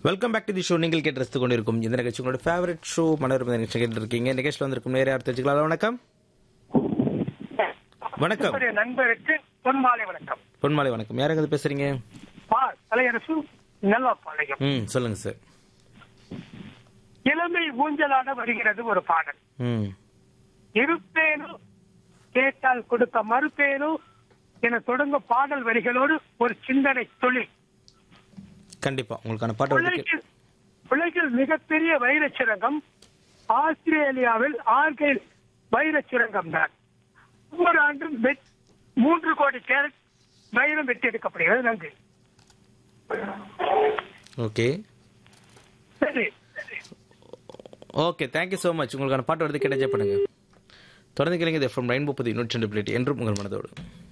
welcome back to the show நீங்கள் கேட்டு ரசித்துக் கொண்டிருக்கும் இந்த நிகழ்ச்சி உங்களோட ஃபேவரட் ஷோ மனோரம நிகழ்ச்சி கேட்டு இருக்கீங்க நிகழ்ச்சியில் வந்திருக்கும் நேர யார் தெரிஞ்சுக்கலாம் வணக்கம் வணக்கம் என்னுடைய நண்பருக்கு பொன்மாலை வணக்கம் பொன்மாலை வணக்கம் யாருங்க பேசுறீங்க பா தலையரசு நல்வாப்பாளையம் ம் சொல்லுங்க சார் இளமை ஊஞ்சலாட வருகிறது ஒரு பாடல் ம் இருப்பேனோ கேட்டால் கொடுக்க மறுப்பேனோ என தொடங்கும் பாடல் வரிகளோடு ஒரு சிந்தனை தொழில் கண்டிப்பா உங்களுக்கான பாட்டு வந்து உலகில் உலகில் மிகப்பெரிய வைரச் சுரங்கம் ஆஸ்திரேலியாவில் ஆர்கைல் வைரச் சுரங்கம் தான் ஒவ்வொரு ஆண்டும் வெட்- மூன்று கோடி கேரட் வைரம் வெட்டி எடுக்கப்படுகிறது நன்றி ஓகே சரி ஓகே தேங்க்யூ ஸோ மச் உங்களுக்கான பாட்டு வருது கிடைச்சே பண்ணுங்க தொடர்ந்து கேளுங்க இது எஃப்எம் ரெயின்போ புது நூற்றி ரெண்டு பிளேட் என்றும் உங்கள் மனதோடு